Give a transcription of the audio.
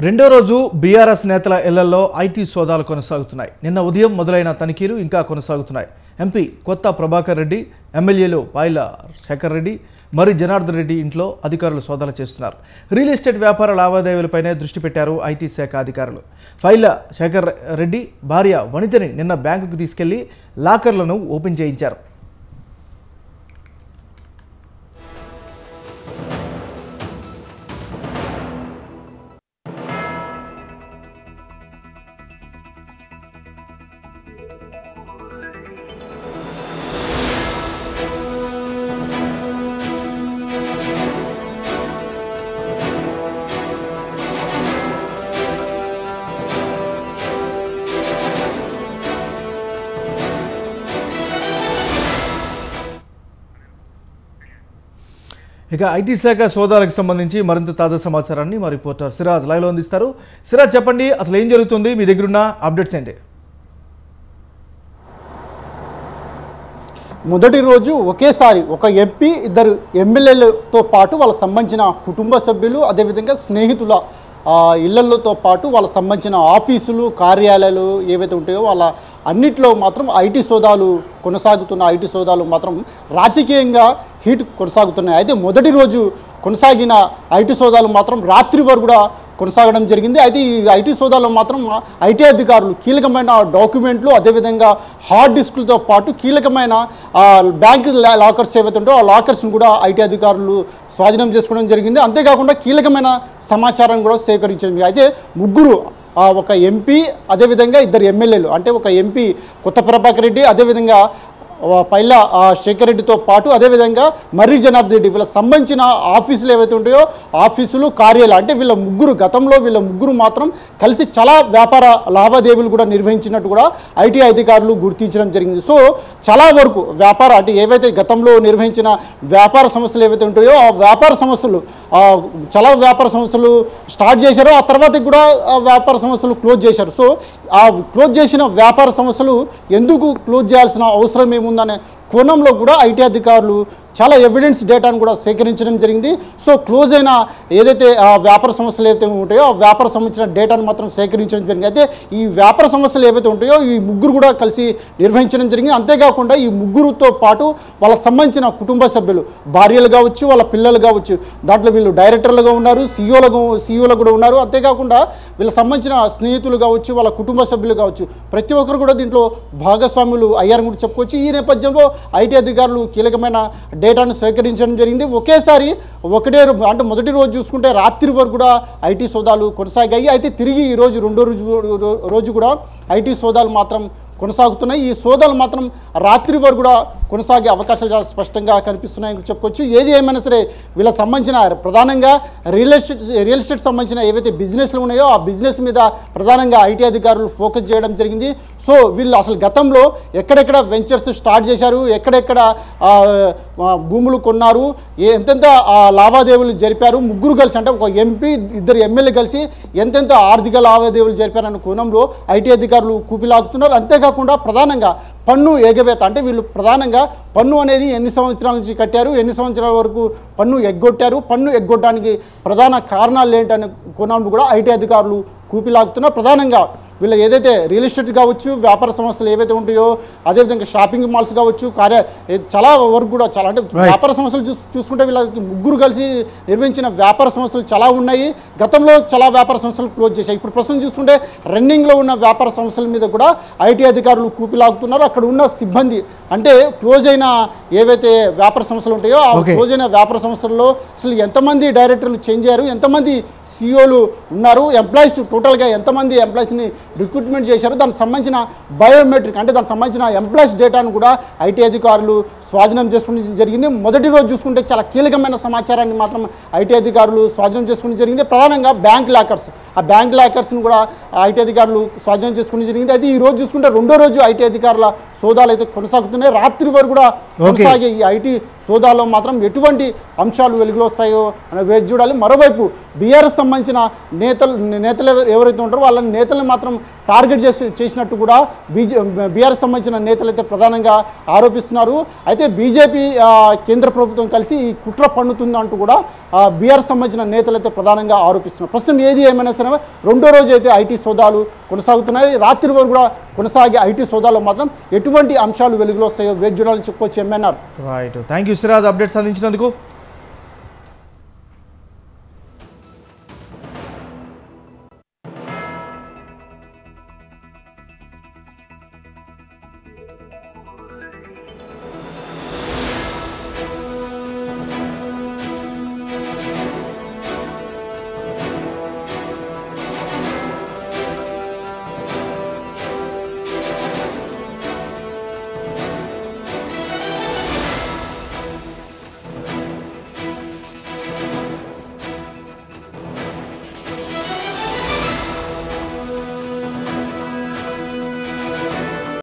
రెండో రోజు బీఆర్ఎస్ నేతల ఇళ్లలో ఐటీ సోదాలు కొనసాగుతున్నాయి నిన్న ఉదయం మొదలైన తనిఖీలు ఇంకా కొనసాగుతున్నాయి ఎంపీ కొత్త ప్రభాకర్ రెడ్డి ఎమ్మెల్యేలు పాయిల శేఖర్ రెడ్డి మరి జనార్దన్ రెడ్డి ఇంట్లో అధికారులు సోదాలు చేస్తున్నారు రియల్ ఎస్టేట్ వ్యాపార లావాదేవీలపైనే దృష్టి పెట్టారు ఐటీ శాఖ అధికారులు ఫైల శేఖర్ రెడ్డి భార్య వనితని నిన్న బ్యాంకుకు తీసుకెళ్లి లాకర్లను ఓపెన్ చేయించారు ఇక ఐటీ శాఖ సోదాలకు సంబంధించి మరింత తాజా సమాచారాన్ని మా రిపోర్టర్ సిరాజ్ లైవ్లో అందిస్తారు సిరాజ్ చెప్పండి అసలు ఏం జరుగుతుంది మీ దగ్గరున్న అప్డేట్స్ ఏంటి మొదటి రోజు ఒకేసారి ఒక ఎంపీ ఇద్దరు ఎమ్మెల్యేలతో పాటు వాళ్ళ సంబంధించిన కుటుంబ సభ్యులు అదేవిధంగా స్నేహితుల ఆ, ఇళ్లతో పాటు వాళ్ళ సంబంధించిన ఆఫీసులు కార్యాలయాలు ఏవైతే ఉంటాయో వాళ్ళ అన్నిట్లో మాత్రం ఐటీ సోదాలు కొనసాగుతున్న ఐటీ సోదాలు మాత్రం రాజకీయంగా హీట్ కొనసాగుతున్నాయి అయితే మొదటి రోజు కొనసాగిన ఐటీ సోదాలు మాత్రం రాత్రి వరకు కూడా కొనసాగడం జరిగింది అయితే ఈ ఐటీ సోదాలో మాత్రం ఐటీ అధికారులు కీలకమైన డాక్యుమెంట్లు అదేవిధంగా హార్డ్ డిస్క్లతో పాటు కీలకమైన ఆ, బ్యాంక్ లా- లాకర్స్ ఏవైతే ఉంటాయో ఆ లాకర్స్ని కూడా ఐటీ అధికారులు స్వాధీనం చేసుకోవడం జరిగింది అంతేకాకుండా కీలకమైన సమాచారం కూడా సేకరించడం జరిగింది. అయితే ముగ్గురు ఆ, ఒక ఎంపీ అదేవిధంగా ఇద్దరు ఎమ్మెల్యేలు అంటే ఒక ఎంపీ కొత్త ప్రభాకర్ రెడ్డి అదేవిధంగా ఆ, పైలా ఆ, శేఖర్ రెడ్డితో పాటు అదేవిధంగా మర్రి జనార్దన్ రెడ్డి వీళ్ళ సంబంధించిన ఆఫీసులు ఏవైతే ఉంటాయో ఆఫీసులు కార్యాలయాలు అంటే వీళ్ళ ముగ్గురు గతంలో వీళ్ళ ముగ్గురు మాత్రం కలిసి చాలా వ్యాపార లావాదేవీలు కూడా నిర్వహించినట్టు కూడా ఐటీ అధికారులు గుర్తించడం జరిగింది సో చాలా వరకు వ్యాపార అంటే ఏవైతే గతంలో నిర్వహించిన వ్యాపార సంస్థలు ఏవైతే ఉంటాయో ఆ వ్యాపార సంస్థలు ఆ, చాలా వ్యాపార సంస్థలు స్టార్ట్ చేశారో ఆ తర్వాత కూడా ఆ వ్యాపార సంస్థలు క్లోజ్ చేశారు సో ఆ క్లోజ్ చేసిన వ్యాపార సంస్థలు ఎందుకు క్లోజ్ చేయాల్సిన అవసరం ఏముందనే కోణంలో కూడా ఐటీ అధికారులు చాలా ఎవిడెన్స్ డేటాను కూడా సేకరించడం జరిగింది సో క్లోజ్ అయిన ఏదైతే ఆ వ్యాపార సంస్థలు ఏవైతే ఉంటాయో ఆ వ్యాపార సంబంధించిన డేటాను మాత్రం సేకరించడం జరిగింది అయితే ఈ వ్యాపార సంస్థలు ఏవైతే ఉంటాయో ఈ ముగ్గురు కూడా కలిసి నిర్వహించడం జరిగింది అంతేకాకుండా ఈ ముగ్గురుతో పాటు వాళ్ళ సంబంధించిన కుటుంబ సభ్యులు భార్యలు కావచ్చు వాళ్ళ పిల్లలు కావచ్చు దాంట్లో వీళ్ళు డైరెక్టర్లుగా ఉన్నారు సీఈఓలుగా సీఈఓలు కూడా ఉన్నారు అంతేకాకుండా వీళ్ళ సంబంధించిన స్నేహితులు కావచ్చు వాళ్ళ కుటుంబ సభ్యులు కావచ్చు ప్రతి ఒక్కరు కూడా దీంట్లో భాగస్వాములు అయ్యారని కూడా చెప్పుకోవచ్చు ఈ నేపథ్యంలో ఐటీ అధికారులు కీలకమైన డేటాను సేకరించడం జరిగింది ఒకేసారి ఒకటే రో- అంటే మొదటి రోజు చూసుకుంటే రాత్రి వరకు కూడా ఐటీ సోదాలు కొనసాగాయి అయితే తిరిగి ఈ రోజు రెండో రోజు రో- రోజు కూడా ఐటీ సోదాలు మాత్రం కొనసాగుతున్నాయి ఈ సోదాలు మాత్రం రాత్రి వరకు కూడా కొనసాగే అవకాశాలు చాలా స్పష్టంగా కనిపిస్తున్నాయని చెప్పుకోవచ్చు ఏది ఏమైనా సరే వీళ్ళకి సంబంధించిన ప్రధానంగా రియల్ ఎస్టేట్ రియల్ ఎస్టేట్ సంబంధించిన ఏవైతే బిజినెస్లు ఉన్నాయో ఆ బిజినెస్ మీద ప్రధానంగా ఐటీ అధికారులు ఫోకస్ చేయడం జరిగింది సో వీళ్ళు అసలు గతంలో ఎక్కడెక్కడ వెంచర్స్ స్టార్ట్ చేశారు ఎక్కడెక్కడ ఆ, ఆ, భూములు కొన్నారు ఏ- ఎంతెంత ఆ, లావాదేవీలు జరిపారు ముగ్గురు కలిసి అంటే ఒక ఎంపీ ఇద్దరు ఎమ్మెల్యే కలిసి ఎంతెంత ఆర్థిక లావాదేవీలు జరిపారన్న కోణంలో ఐటీ అధికారులు కూపిలాగుతున్నారు అంతేకాకుండా ప్రధానంగా పన్ను ఎగవేత అంటే వీళ్ళు ప్రధానంగా పన్ను అనేది ఎన్ని సంవత్సరాల నుంచి కట్టారు ఎన్ని సంవత్సరాల వరకు పన్ను ఎగ్గొట్టారు పన్ను ఎగ్గొట్టడానికి ప్రధాన కారణాలు ఏంటనే కోణంలో కూడా ఐటీ అధికారులు కూపిలాగుతున్నారు ప్రధానంగా వీళ్ళు ఏదైతే రియల్ ఎస్టేట్ కావచ్చు వ్యాపార సంస్థలు ఏవైతే ఉంటాయో అదేవిధంగా షాపింగ్ మాల్స్ కావచ్చు కార్య ఏ- చాలా వరకు కూడా చాలా అంటే Right. వ్యాపార సంస్థలు చూస్- చూసుకుంటే వీళ్ళకి ముగ్గురు కలిసి నిర్వహించిన వ్యాపార సంస్థలు చాలా ఉన్నాయి గతంలో చాలా వ్యాపార సంస్థలు క్లోజ్ చేశాయి ఇప్పుడు ప్రస్తుతం చూసుకుంటే రన్నింగ్లో ఉన్న వ్యాపార సంస్థల మీద కూడా ఐటీ అధికారులు కూపిలాగుతున్నారు అక్కడ ఉన్న సిబ్బంది అంటే క్లోజ్ అయిన ఏవైతే వ్యాపార సంస్థలు ఉంటాయో ఆ Okay. క్లోజ్ అయిన వ్యాపార సంస్థల్లో అసలు ఎంతమంది డైరెక్టర్లు చేంజ్ అయ్యారు ఎంతమంది సిఇఓలు ఉన్నారు ఎంప్లాయీస్ టోటల్గా ఎంతమంది ఎంప్లాయీస్ని రిక్రూట్మెంట్ చేశారు దానికి సంబంధించిన బయోమెట్రిక్ అంటే దానికి సంబంధించిన ఎంప్లాయీస్ డేటాను కూడా ఐటీ అధికారులు స్వాధీనం చేసుకోవడం జరిగింది మొదటి రోజు చూసుకుంటే చాలా కీలకమైన సమాచారాన్ని మాత్రం ఐటీ అధికారులు స్వాధీనం చేసుకోవడం జరిగింది ప్రధానంగా బ్యాంక్ లాకర్స్ ఆ బ్యాంక్ లాకర్స్ని కూడా ఐటీ అధికారులు స్వాధీనం చేసుకోవడం జరిగింది అయితే ఈ రోజు చూసుకుంటే రెండో రోజు ఐటీ అధికారుల సోదాలు అయితే కొనసాగుతున్నాయి రాత్రి వరకు కూడా కొనసాగే ఈ ఐటీ సోదాల్లో మాత్రం ఎటువంటి అంశాలు వెలుగులో వస్తాయో అని వేచి చూడాలి మరోవైపు బీఆర్ఎస్ సంబంధించిన నేతలు నేతలు ఎవరు- ఎవరైతే ఉంటారో వాళ్ళ నేతలను మాత్రం టార్గెట్ చేసి చేసినట్టు కూడా బీజే బీఆర్ఎస్ సంబంధించిన నేతలు అయితే ప్రధానంగా ఆరోపిస్తున్నారు అయితే బీజేపీ ఆ, కేంద్ర ప్రభుత్వం కలిసి ఈ కుట్ర పన్నుతుందంటూ కూడా బీఆర్ఎస్ సంబంధించిన నేతలు అయితే ప్రధానంగా ఆరోపిస్తున్నారు ప్రస్తుతం ఏది ఏమైనా సరే రెండో రోజు అయితే ఐటీ సోదాలు కొనసాగుతున్నాయి రాత్రి వరకు కూడా కొనసాగే ఐటీ సోదాలో మాత్రం ఎటువంటి అంశాలు వెలుగులో వస్తాయో వేచి చూడాలని చెప్పుకోవచ్చు MNR right thank you Siraj updates అందించినందుకు